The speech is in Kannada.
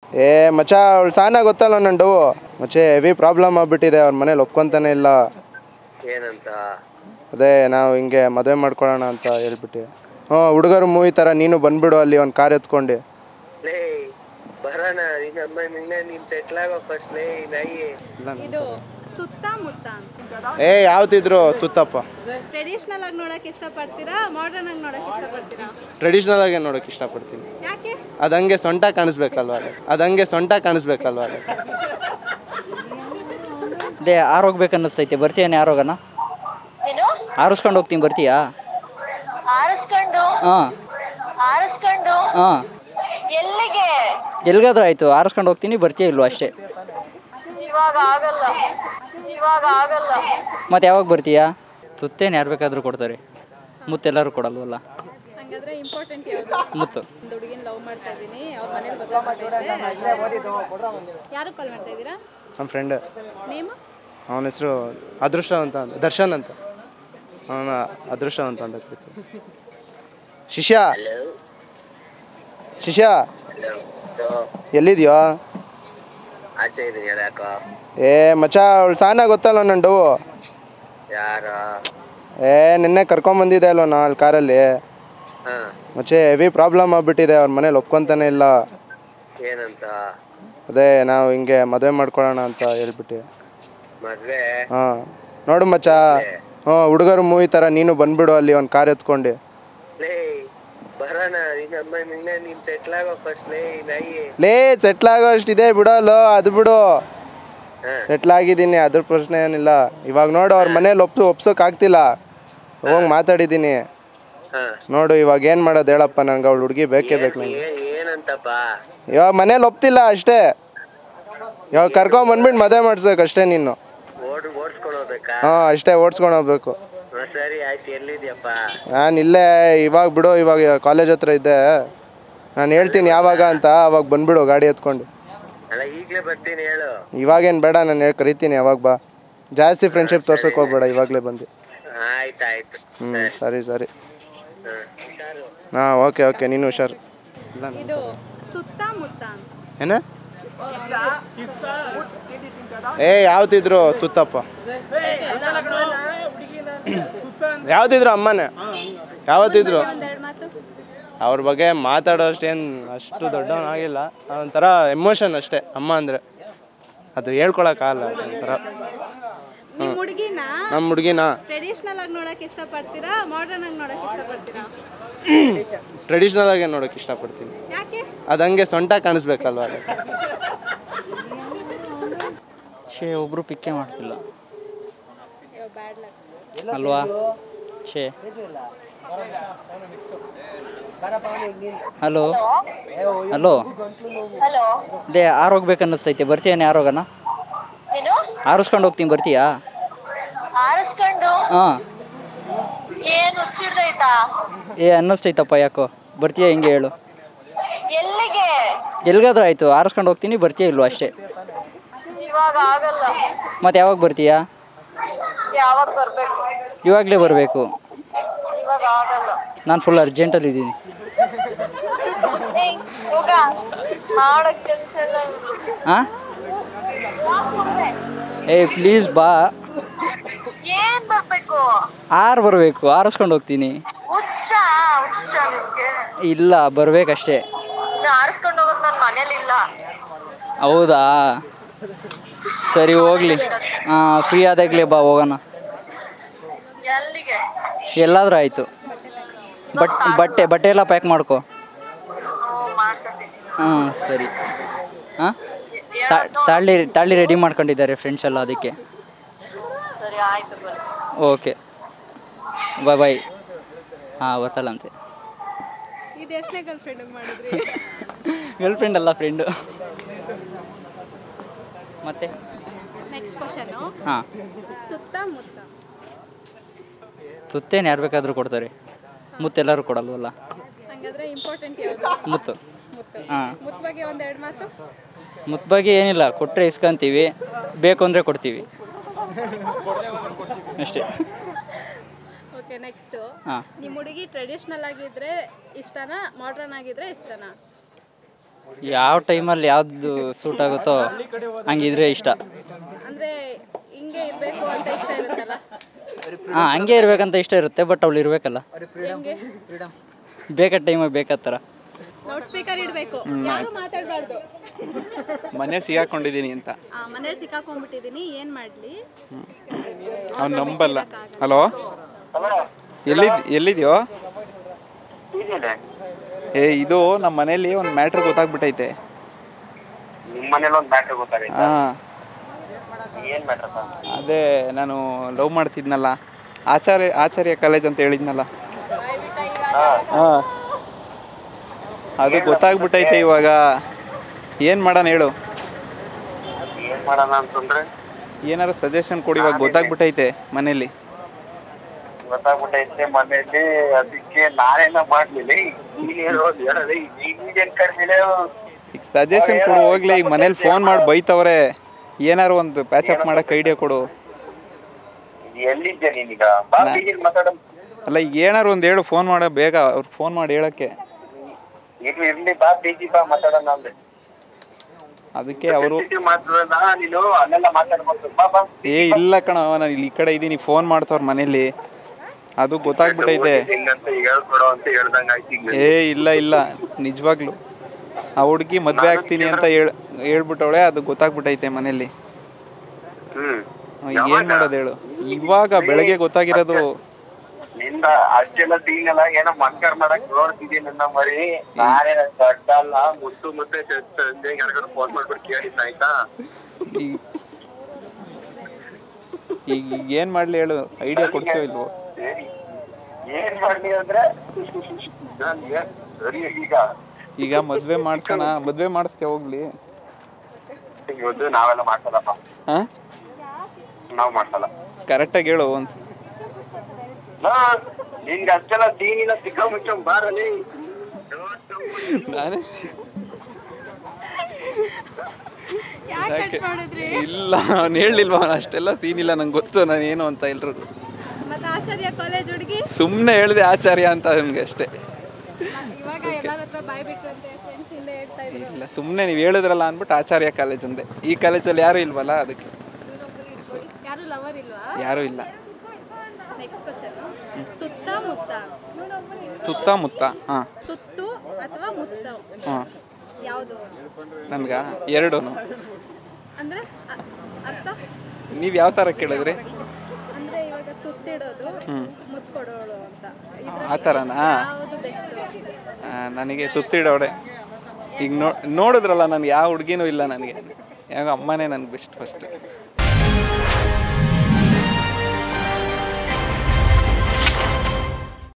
ಏ ಮಚ್ಚ ಅವಳು ಸಾನ ಗೊತ್ತಲ್ಲ ನನ್ನ ಡವ್ ಮಚ್ಚೆ ಹೆವಿ ಪ್ರಾಬ್ಲಮ್ ಆಗ್ಬಿಟ್ಟಿದೆ ಅವ್ರ ಮನೇಲಿ ಒಪ್ಕೊಂತಾನೆ ಇಲ್ಲ ಏನಂತ ಅದೇ ನಾವು ಹಿಂಗೆ ಮದುವೆ ಮಾಡ್ಕೊಳ್ಳೋಣ ಅಂತ ಹೇಳ್ಬಿಟ್ಟು ಹ್ಞೂ ಹುಡುಗರು ಮೂವಿ ಥರ ನೀನು ಬಂದ್ಬಿಡು ಅಲ್ಲಿ ಒಂದು ಕಾರ್ ಎತ್ಕೊಂಡು ಲೇ ಬರೋಣ ನಿನ್ನಮ್ಮ ನಿನ್ನೆ ನೀನ್ ಸೆಟ್ಲ್ ಆಗೋ ಫಸ್ಟ್ ಲೇ ನಾಯಿ ಇದು ತುತ್ತ ಮುತ್ತ ಅಂತ ಏ ಯಾವ್ದಿದ್ರು ತುತ್ತಪ್ಪ ಟ್ರೆಡಿಷ್ನಲ್ ಆಗಿ ನೋಡಕ್ ಇಷ್ಟಪಡ್ತೀರಾ ಮಾಡರ್ನ್ ಆಗಿ ನೋಡಕ್ ಇಷ್ಟಪಡ್ತೀರಾ ಟ್ರೆಡಿಷ್ನಲ್ ಆಗೇ ನೋಡೋಕೆ ಇಷ್ಟಪಡ್ತೀನಿ ಯಾಕೆ ಅದು ಹಂಗೆ ಸೊಂಟ ಕಾಣಿಸ್ಬೇಕಲ್ವ ಅದು ಹಂಗೆ ಸೊಂಟ ಕಾಣಿಸ್ಬೇಕಲ್ವ ಡೇ ಆರೋಗ್ಬೇಕು ಅನ್ನಿಸ್ತೈತೆ ಬರ್ತೀಯಾನೆ ಆರೋಗನ ಏನು ಆರಿಸ್ಕೊಂಡು ಹೋಗ್ತೀನಿ ಬರ್ತೀಯಾ ಆರಿಸ್ಕೊಂಡು ಹಾಂ ಆರಿಸ್ಕೊಂಡು ಹಾಂ ಎಲ್ಲಿಗೆ ಎಲ್ಗಾದ್ರೂ ಆಯಿತು ಆರಿಸ್ಕೊಂಡು ಹೋಗ್ತೀನಿ ಬರ್ತೀಯ ಇಲ್ವೋ ಅಷ್ಟೇ ಇವಾಗ ಆಗಲ್ಲ ಇವಾಗ ಆಗಲ್ಲ ಮತ್ತೆ ಯಾವಾಗ ಬರ್ತೀಯಾ ಸುತ್ತೇನು ಯಾರು ಬೇಕಾದರೂ ಕೊಡ್ತಾರೆ ಮುತ್ತೆಲ್ಲರೂ ಕೊಡಲ್ವಲ್ಲ ಹಂಗಾದ್ರೆ ಇಂಪಾರ್ಟೆಂಟ್ ಯಾವುದು ಮುತ್ತು ಒಂದು ಹುಡುಗಿನ ಲವ್ ಮಾಡ್ತಾ ಇದ್ದೀನಿ ಅವ್ರ ಮನೇಲಿ ಗೊತ್ತಾಗ್ಬಿಟ್ಟೈತೆ ಯಾರು ಕಾಲ್ ಮಾಡ್ತಾ ಇದ್ದೀರಾ ನಮ್ಮ ಫ್ರೆಂಡ್ ನೇಮ್ ಅವನ ಹೆಸರು ಅದೃಷ್ಟವಂತ ಅಂತ ದರ್ಶನ್ ಅಂತ ಅವನ ಅದೃಷ್ಟವಂತ ಅಂತ ಕರಿತೀವಿ ಶಿಷ್ಯ ಶಿಷ್ಯ ಎಲ್ಲಿದ್ಯೋ ಆಚೆ ಇದೀನಿ ಯಾಕೋ ಏ ಮಚ್ಚ ಅವಳು ಸಾನ ಗೊತ್ತಲ್ಲ ನನ್ನ ಡವ್ ಯಾರ ಏ ನಿನ್ನೆ ಕರ್ಕೊಂಬಂದಿದ್ದೆ ಅಲ್ವ ನಾ ಅಲ್ಲಿ ಕಾರಲ್ಲಿ ಹಾ ಮಚ್ಚೆ ಹೆವಿ ಪ್ರಾಬ್ಲಮ್ ಆಗ್ಬಿಟ್ಟಿದೆ ಅವ್ರ ಮನೇಲಿ ಒಪ್ಕೊಂತಾನೆ ಇಲ್ಲ ಏನಂತ ಅದೇ ನಾವು ಹಿಂಗೆ ಮದುವೆ ಮಾಡ್ಕೊಳ್ಳೋಣ ಅಂತ ಹೇಳ್ಬಿಟ್ಟು ಮದ್ವೆ ಹಾಂ ನೋಡು ಮಚ್ಚ ಹ್ಞೂ ಹುಡುಗರು ಮೂವಿ ಥರ ನೀನು ಬಂದ್ಬಿಡು ಅಲ್ಲಿ ಒಂದು ಕಾರ್ ಎತ್ಕೊಂಡು ಲೇ ಬರೋಣ ನಿನ್ನಮ್ಮ ನಿನ್ನೆ ನೀನ್ ಸೆಟ್ಲ್ ಆಗೋ ಫಸ್ಟ್ ಲೇ ನಾಯಿ ಲೇ ಸೆಟ್ಲ್ ಆಗೋ ಅಷ್ಟಿದೆ ಬಿಡೋಲ್ಲ ಅದು ಬಿಡು ಹಾ. ಸೆಟ್ಲ್ ಆಗಿದ್ದೀನಿ ಅದ್ರ ಪ್ರಶ್ನೆ ಏನಿಲ್ಲ ಇವಾಗ ನೋಡು ಅವ್ರ ಮನೇಲಿ ಒಪ್ಸು ಒಪ್ಸೋಕೆ ಆಗ್ತಿಲ್ಲ ಹೋಗಿ ಮಾತಾಡಿದ್ದೀನಿ ಹಾ ನೋಡು ಇವಾಗ ಏನು ಮಾಡೋದು ಹೇಳಪ್ಪ ನಂಗೆ ಅವಳು ಹುಡುಗಿ ಬೇಕೇ ಬೇಕು ನಂಗೆ ಏ- ಏನಂತಪ್ಪ ಇವಾಗ ಮನೇಲಿ ಒಪ್ತಿಲ್ಲ ಅಷ್ಟೇ ಇವಾಗ ಕರ್ಕೊಂಡ್ ಬಂದ್ಬಿಟ್ಟು ಮದುವೆ ಮಾಡಿಸ್ಬೇಕು ಅಷ್ಟೇ ನೀನು ಓಡ್ ಓಡಿಸ್ಕೊಂಡು ಹೋಗ್ಬೇಕಾ ಹಾಂ ಅಷ್ಟೇ ಓಡಿಸ್ಕೊಂಡು ಹೋಗ್ಬೇಕು ಹಾ, ಸರಿ ಆಯ್ತು ಎಲ್ಲಿದ್ಯಪ್ಪ ನಾನು ಇಲ್ಲೇ ಇವಾಗ ಬಿಡು ಇವಾಗ ಕಾಲೇಜ್ ಹತ್ರ ಇದ್ದೆ ನಾನು ಹೇಳ್ತೀನಿ ಯಾವಾಗ ಅಂತ ಅವಾಗ ಬಂದ್ಬಿಡು ಗಾಡಿ ಎತ್ಕೊಂಡು ಅಲ್ಲ ಈಗ್ಲೇ ಬರ್ತೀನಿ ಹೇಳು ಇವಾಗೇನು ಬೇಡ ನಾನು ಹೇಳಿ ಕರಿತೀನಿ ಯಾವಾಗ ಬಾ ಜಾಸ್ತಿ ಫ್ರೆಂಡ್ಶಿಪ್ ತೋರ್ಸೋಕೆ ಹೋಗ್ಬೇಡ ಇವಾಗಲೇ ಬಂದು ಆಯ್ತಾಯ್ತು ಹ್ಞೂ ಸರಿ ಸರಿ ಹಾ ಹುಷಾರು ಹಾಂ ಓಕೆ ಓಕೆ ನೀನು ಹುಷಾರು ಇದು ತುತ್ತ ಮುತ್ತ ಅಂತ ಏನ ಏ ಯಾವ್ದಿದ್ರು ತುತ್ತಪ್ಪ ಯಾವ್ದಿದ್ರು ಅಮ್ಮನೇ ಯಾವತ್ತಿದ್ರು ಒಂದೆರಡು ಮಾತು ಅವ್ರ ಬಗ್ಗೆ ಮಾತಾಡೋ ಅಷ್ಟೇನು ಅಷ್ಟು ದೊಡ್ಡವನಾಗಿಲ್ಲ ಒಂಥರ ಎಮೋಷನ್ ಅಷ್ಟೇ ಅಮ್ಮ ಅಂದರೆ ಅದು ಹೇಳ್ಕೊಳಕ್ಕಾಗಲ್ಲ ಒಂಥರ ನಿಮ್ ಹುಡುಗಿನ ನಮ್ಮ ಹುಡುಗಿನ ಟ್ರೆಡಿಷ್ನಲ್ ಆಗಿ ನೋಡಕ್ ಇಷ್ಟಪಡ್ತೀರಾ ಮಾಡರ್ನ್ ಆಗಿ ನೋಡಕ್ ಇಷ್ಟಪಡ್ತೀರಾ ಟ್ರೆಡಿಷ್ನಲ್ ಆಗೇ ನೋಡೋಕೆ ಇಷ್ಟಪಡ್ತೀನಿ ಯಾಕೆ ಅದು ಹಂಗೆ ಸೊಂಟ ಕಾಣಿಸ್ಬೇಕಲ್ವ ಛೇ ಒಬ್ಬರು ಪಿಕ್ಕೇ ಮಾಡ್ತಿಲ್ಲ ಬ್ಯಾಡ್ ಲಕ್ ಅಲ್ವಾ ಛೇ ಹಲೋ ಹಲೋ ಹಲೋ ಡೇ ಆರೋಗ್ಬೇಕು ಅನ್ನಿಸ್ತೈತೆ ಬರ್ತೀಯಾನೆ ಆರೋಗನ ಏನು ಆರಿಸ್ಕೊಂಡು ಹೋಗ್ತೀನಿ ಬರ್ತೀಯಾ ಆರಿಸ್ಕೊಂಡು ಹಾಂ ಏನ್ ಹುಚ್ಚಿಡ್ದೈತಾ ಏ ಅನ್ನಿಸ್ತೈತಪ್ಪ ಯಾಕೋ ಬರ್ತೀಯಾ ಹಿಂಗೆ ಹೇಳು ಎಲ್ಲಿಗೆ ಎಲ್ಗಾದ್ರೂ ಆಯಿತು ಆರಿಸ್ಕೊಂಡು ಹೋಗ್ತೀನಿ ಬರ್ತೀಯ ಇಲ್ವೋ ಅಷ್ಟೇ ಇವಾಗ ಆಗಲ್ಲ ಮತ್ತೆ ಯಾವಾಗ ಬರ್ತೀಯಾ ಯಾವಾಗ ಬರ್ಬೇಕು ಇವಾಗಲೇ ಬರಬೇಕು ಇವಾಗ ಆಗಲ್ಲ ನಾನು ಫುಲ್ ಅರ್ಜೆಂಟಲ್ಲಿ ಇದ್ದೀನಿ ಏಯ್ ಹೋಗ ಮಾಡಕ್ ಕೆಲ್ಸ ಎಲ್ಲ ಹಾಂ ಯಾಕ್ ಸುಮ್ನೆ? ಏ ಪ್ಲೀಸ್ ಬಾ ಏನ್ ಬರ್ಬೇಕು ಆರು ಬರಬೇಕು ಆರಿಸ್ಕೊಂಡು ಹೋಗ್ತೀನಿ ಹುಚ್ಚ ಹುಚ್ಚ ನಿಮ್ಗೆ ಇಲ್ಲ ಬರಬೇಕಷ್ಟೇ ನೀನ್ ಆರಿಸ್ಕೊಂಡು ಹೋಗೋದ್ ನನ್ ಮನೇಲಿ ಇಲ್ಲ ಹೌದಾ ಸರಿ ಹೋಗ್ಲಿ ಹಾಂ ಫ್ರೀ ಆದಾಗಲೇ ಬಾ ಹೋಗೋಣ ಎಲ್ಲಿಗೆ ಎಲ್ಲಾದ್ರೂ ಆಯಿತು ಬಟ್ ಬಟ್ಟೆ ಬಟ್ಟೆ ಎಲ್ಲ ಪ್ಯಾಕ್ ಮಾಡ್ಕೊ ಹ್ಮ್, ಮಾಡ್ಕೊತೀನಿ ಹಾಂ ಸರಿ ಹಾಂ ತಾಳಿ ತಾಳಿ ರೆಡಿ ಮಾಡ್ಕೊಂಡಿದ್ದಾರೆ ಫ್ರೆಂಡ್ಸ್ ಎಲ್ಲ ಅದಕ್ಕೆ ಸರಿ ಆಯ್ತು ಬರ್ರಿ ಓಕೆ ಬಾಯ್ ಬಾಯ್ ಹಾಂ ಬರ್ತಾಳಂತೆ ಇದು ಎಷ್ಟನೇ ಗರ್ಲ್ ಫ್ರೆಂಡ್ ಮಾಡಿದ್ರಿ ಗರ್ಲ್ ಫ್ರೆಂಡ್ ಅಲ್ಲ ಫ್ರೆಂಡು ಮತ್ತೆ ನೆಕ್ಸ್ಟ್ ಕ್ವಶನ್ ಹಾಂ ತುತ್ತ ಮುತ್ತ ತುತ್ತೇನು ಯಾರು ಬೇಕಾದರೂ ಕೊಡ್ತಾರೆ ಮುತ್ತೆಲ್ಲರೂ ಕೊಡಲ್ವಲ್ಲ ಹಂಗಾದ್ರೆ ಇಂಪಾರ್ಟೆಂಟ್ ಯಾವುದು ಮುತ್ತು ಮುತ್ತು ಹಾಂ ಮುತ್ತ ಬಗ್ಗೆ ಒಂದೆರಡು ಮಾತು ಮುತ್ತು ಬಗ್ಗೆ ಏನಿಲ್ಲ ಕೊಟ್ಟರೆ ಇಸ್ಕೊಂತೀವಿ ಬೇಕು ಅಂದರೆ ಕೊಡ್ತೀವಿ ಅಷ್ಟೇ ಓಕೆ ನೆಕ್ಸ್ಟು ಹಾಂ ನಿಮ್ಮ ಹುಡುಗಿ ಟ್ರೆಡಿಷ್ನಲ್ ಆಗಿದ್ರೆ ಇಷ್ಟನಾ ಮಾಡ್ರನ್ ಆಗಿದ್ರೆ ಇಷ್ಟನಾ ಯಾವ ಟೈಮಲ್ಲಿ ಯಾವ್ದು ಸೂಟ್ ಆಗುತ್ತೋ ಹಂಗಿದ್ರೆ ಇಷ್ಟ ಅಂದ್ರೆ ಹಿಂಗೆ ಇರ್ಬೇಕು ಅಂತ ಇಷ್ಟ ಇರುತ್ತಲ್ಲ ಹಾಂ ಹಂಗೆ ಇರ್ಬೇಕಂತ ಇಷ್ಟ ಇರುತ್ತೆ ಬಟ್ ಅವಳು ಇರಬೇಕಲ್ಲ ಹೆಂಗೆ ಬೇಕಾದ ಟೈಮಿಗೆ ಬೇಕಾದ ಥರ ಲೌಡ್ ಸ್ಪೀಕರ್ ಇಡಬೇಕು ಯಾರು ಮಾತಾಡಬಾರ್ದು ಮನೆ ಸಿಗಾಕೊಂಡಿದ್ದೀನಿ ಅಂತ ಮನೇಲಿ ಸಿಕ್ಕಾಕೊಂಡ್ಬಿಟ್ಟಿದೀನಿ ಏನ್ ಮಾಡ್ಲಿ ಅವ್ನು ನಂಬಲ್ಲ ಹಲೋ ಎಲ್ಲಿದ್ ಎಲ್ಲಿದ್ಯೋ ಏ ಇದು ನಮ್ಮ ಮನೇಲಿ ಒಂದು ಮ್ಯಾಟ್ರ್ ಗೊತ್ತಾಗ್ಬಿಟ್ಟೈತೆ ನಿಮ್ ಮನೇಲಿ ಒಂದ್ ಮ್ಯಾಟ್ರ್ ಗೊತ್ತಾಗೈತೆ ಹಾಂ ಏನ್ ಮ್ಯಾಟ್ರ್ ಅದೇ ನಾನು ಲವ್ ಮಾಡ್ತಿದ್ನಲ್ಲ ಆಚಾರ್ಯ ಆಚಾರ್ಯ ಕಾಲೇಜ್ ಅಂತ ಹೇಳಿದ್ನಲ್ಲ ಹಾಂ ಅದು ಗೊತ್ತಾಗ್ಬಿಟ್ಟೈತೆ ಇವಾಗ ಏನು ಮಾಡೋಣ ಹೇಳು ಏನ್ ಮಾಡೋಣ ಅಂತಂದ್ರೆ ಏನಾದ್ರು ಸಜೆಷನ್ ಕೊಡಿ ಇವಾಗ ಗೊತ್ತಾಗ್ಬಿಟ್ಟೈತೆ ಮನೇಲಿ ಗೊತ್ತಾಗ್ಬಿಟ್ಟೈತೆ ಮನೇಲಿ ಅದಕ್ಕೆ ನಾನೇನ ಮಾಡ್ಲಿಲ್ಲ ನೀನ್ ಹೇಳೋದು ಹೇಳೋದು ನೀನ್ ಕರ್ದಿಲ್ಲ ಈಗ ಸಜೆಷನ್ ಕೊಡು ಹೋಗ್ಲಿ ಈಗ ಮನೇಲಿ ಫೋನ್ ಮಾಡಿ ಬೈತವ್ರೆ ಏನಾರು ಒಂದು ಪ್ಯಾಚಪ್ ಮಾಡಕ್ಕೆ ಐಡಿಯಾ ಕೊಡು ಎಲ್ಲಿದ್ದೆ ನೀನೀಗ ಬಾ ಬೀದಿಲ್ ಮಾತಾಡ ಅಲ್ಲ ಈಗ ಏನಾರು ಒಂದು ಹೇಳು ಫೋನ್ ಮಾಡ ಬೇಗ ಅವ್ರು ಫೋನ್ ಮಾಡಿ ಹೇಳಕ್ಕೆ ಇರ್ಲಿ ಇರ್ಲಿ ಬಾ ಬೀದಿ ಬಾ ಮಾತಾಡೋಣ ಅಂದೆ ಅದಕ್ಕೆ ಅವರು ಮಾತಾಡೋಣ ನೀನು ಅಲ್ಲೆಲ್ಲ ಮಾತಾಡ್ಬೋದು ಬಾ ಬಾ ಏ ಇಲ್ಲ ಕಣ ನಾನು ಇಲ್ಲಿ ಈ ಕಡೆ ಇದ್ದೀನಿ ಫೋನ್ ಮಾಡ್ತವ್ರ ಮನೇಲಿ ಅದು ಗೊತ್ತಾಗ್ಬಿಟ್ಟೈತೆ ಹಿಂಗಂತ ಈಗ ಹೇಳ್ಕೊಡೋ ಅಂತ ಹೇಳ್ದಂಗ ಆಯ್ತು ಈಗ ಏ ಇಲ್ಲ ಇಲ್ಲ ನಿಜವಾಗ್ಲು ಆ ಹುಡುಗಿ ಮದ್ವೆ ಆಗ್ತೀನಿ ಅಂತ ಹೇಳ್ ಹೇಳ್ಬಿಟ್ಟವಳೆ ಅದು ಗೊತ್ತಾಗ್ಬಿಟ್ಟೈತೆ ಮನೇಲಿ ಹ್ಮ್ ಹ್ಮ್, ಏನ್ ಮಾಡೋದು ಹೇಳು ಇವಾಗ ಬೆಳಗ್ಗೆ ಗೊತ್ತಾಗಿರೋದು ನಿಂದ ಅಷ್ಟೆಲ್ಲ ಸೀನಲ್ಲ ಏನೋ ಮನ್ಕರ್ ಮಾಡಕ್ ನೋಡ್ತಿದ್ದೀನಿ ನನ್ನ ಮರಿ ನಾನೇ ದೊಡ್ಡ ಅಲ್ಲ ಮುತ್ತು ಮುತ್ತೆ ಸಂಜೆ ಯಾರಿಗಾರು ಫೋನ್ ಮಾಡ್ಬಿಟ್ಟು ಕೇಳಿದ್ನ ಆಯ್ತಾ ಈ- ಈಗ ಈಗ ಏನ್ ಮಾಡ್ಲಿ ಹೇಳು ಐಡಿಯಾ ಕೊಡ್ತೀವೋ ಇಲ್ವೋ ಏನ್- ಏನ್ ಮಾಡ್ಲಿ ಅಂದ್ರೆ ನಾನ್ ಏನ್ ಸರಿ ಈಗ ಈಗ ಮದ್ವೆ ಮಾಡ್ಸೋಣ ಮದ್ವೆ ಮಾಡಿಸ್ತೇ ಹೋಗ್ಲಿ ಇವತ್ತು ನಾವೆಲ್ಲ ಮಾಡ್ಸಲ್ಲಪ್ಪ ಹಾ ನಾವ್ ಮಾಡ್ಸಲ್ಲ ಕರೆಕ್ಟಾಗಿ ಹೇಳು ಒಂದ್ ನಾ ನಿನ್ಗೆ ಅಷ್ಟೆಲ್ಲ ದೀನಿಲ್ಲ ಸಿಕ್ಕ ಮುಚ್ಚ ಬಾರಲ್ಲಿ ನಾನೇ ಯಾಕೆ ಕಟ್ ಮಾಡಿದ್ರಿ ಇಲ್ಲ ಅವ್ನು ಹೇಳಿಲ್ವಾ ಅವ್ನು ಅಷ್ಟೆಲ್ಲ ಸೀನಿಲ್ಲ ನಂಗೆ ಗೊತ್ತು ನಾನು ಏನು ಅಂತ ಎಲ್ರು ಮತ್ತೆ ಆಚಾರ್ಯ ಕಾಲೇಜ್ ಹುಡುಗಿ ಸುಮ್ಮನೆ ಹೇಳಿದೆ ಆಚಾರ್ಯ ಅಂತ ನನ್ಗೆ ಅಷ್ಟೇ ಇವಾಗ ಎಲ್ಲರ ಹತ್ರ ಬಾಯ್ ಬಿಟ್ರಂತೆ ಫ್ರೆಂಡ್ಸ್ ಇಂದ ಹೇಳ್ತಾ ಇದ್ರು ಇಲ್ಲ ಸುಮ್ಮನೆ ನೀವು ಹೇಳಿದ್ರಲ್ಲ ಅಂದ್ಬಿಟ್ಟು ಆಚಾರ್ಯ ಕಾಲೇಜ್ ಅಂದೆ ಈ ಕಾಲೇಜಲ್ಲಿ ಯಾರೂ ಇಲ್ವಲ್ಲ ಅದಕ್ಕೆ ಯಾರು ಲವರ್ ಇಲ್ವಾ ಯಾರೂ ಇಲ್ಲ ನೆಕ್ಸ್ಟ್ ಕ್ವಶನ್ ತುತ್ತ ಮುತ್ತ ತುತ್ತ ಮುತ್ತ ಹಾಂ ತುತ್ತು ಅಥವಾ ಮುತ್ತ ಹಾಂ ಯಾವುದು ನನ್ಗ ಎರಡೂ ಅಂದ್ರೆ ಅ- ಅರ್ಥ ನೀವು ಯಾವ ಥರ ಕೇಳಿದ್ರಿ ಅಂದ್ರೆ ಇವಾಗ ತುತ್ತಿಡೋದು ಮುತ್ತು ಕೊಡೋಳು ಅಂತ ಆ ಥರನಾ ಯಾವುದು ಬೆಸ್ಟ್ ಆ, ನನಗೆ ತುತ್ತಿಡೋಡೆ ಈಗ ನೋ ನೋಡಿದ್ರಲ್ಲ ನನಗೆ ಯಾವ ಹುಡುಗಿನೂ ಇಲ್ಲ ನನಗೆ ಯಾವ ಅಮ್ಮನೇ ನನಗೆ ಬೆಸ್ಟ್ ಫಸ್ಟ್